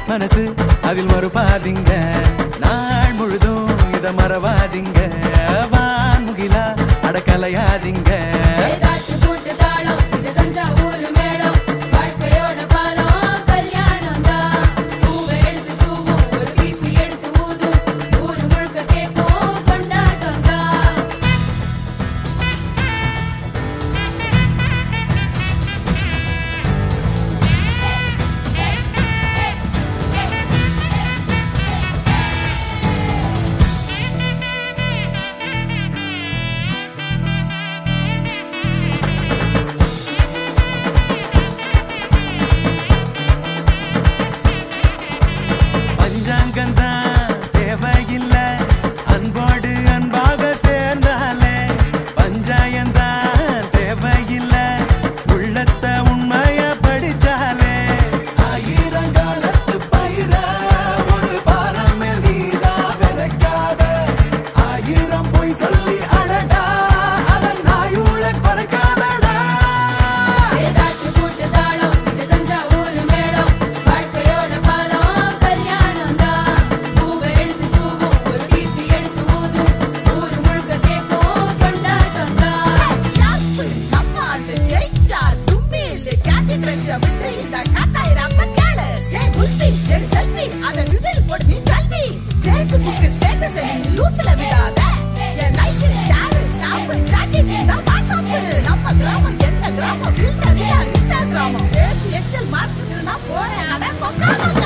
மனசு அதில் மறுபாதிங்க நாள் முழுதும் இத மறவாதீங்க வான்முகிலா அடக்கலையாதீங்க ஏதாட்டு கூட்டு தாளம் இது தஞ்சாவூர் மேளம் வாழ்க்கையோட பாலம் கல்யாணம் தான் பூவை எடுத்து தூவும் ஒரு பீப்பி எடுத்து ஊதும் ஊரு முழுக்க கேட்கும் கொண்டாட்டம் தான் பஞ்சாங்கந்தான் தேவையில்ல அன்போடு அன்பாக சேர்ந்தாலே பஞ்சாயந்தான் தேவையில்ல உள்ளத்த உண்மைய படிச்சாலே ஆயிரம் காலத்து பயிர ஒரு பாரமே நீதா விதைக்காத ஆயிரம் பொய் சொல்லி அடடா அவன் நாயுள்ள குறைக்காதடா ஏதாட்டு கூட்டு தாளம் இது தஞ்சாவூர் மேளம் வாழ்க்கையோட பாலம் கல்யாணம் தான் பூவை எடுத்து தூவும் ஒரு பீப்பி எடுத்து ஊதும் ஊரு முழுக்க கேட்கும் கொண்டாட்டம் தான் ஷாப்பு நம்ம ஆளு ஜெயிச்சா தும்பியில் கேட்டின் வச்ச விட்டு இந்த காட்டாயிரம் கேளு ஏய் குல்பி என் செல்வி அத விதில் போடு நீ ஜல்தி ஃபேஸ்புக் ஸ்டேட்டஸ் நீ லூஸ்ல விடாத என் லைஃப் ஷேர் ஸ்னாப் சாட்டிங் இந்த வாட்ஸ்அப் நம்ம கிராமம் என்ன கிராமம் filter Instagram face excel marks நான் போறேன் அட பொக்காமங்க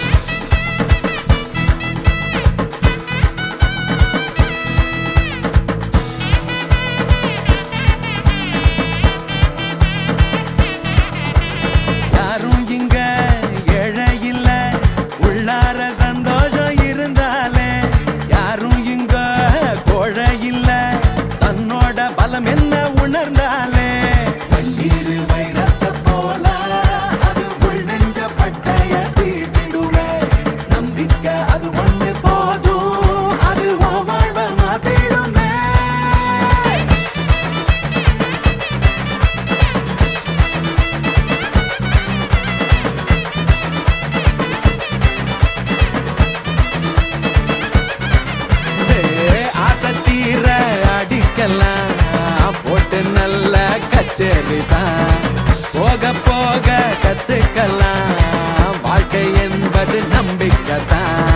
யாரும் இங்க ஏழை இல்ல உள்ளார சந்தோஷம் இருந்தாலே யாரும் இங்க கோழை இல்ல தன்னோட பலம் என்ன உணர்ந்தாலே கண்ணீர் வைரத்தை போல அது உள் நெஞ்ச பட்டைய தீட்டிடுமே நம்பிக்கை அது ஒண்ணு போதும் அது உன் வாழ்வை மாத்திடுமே ஆசத்தீர அடிக்கலாம் போட்டு நல்ல கச்சேரி தான் போக போக கத்துக்கலாம் வாழ்க்கை என்பது நம்பிக்கை தான்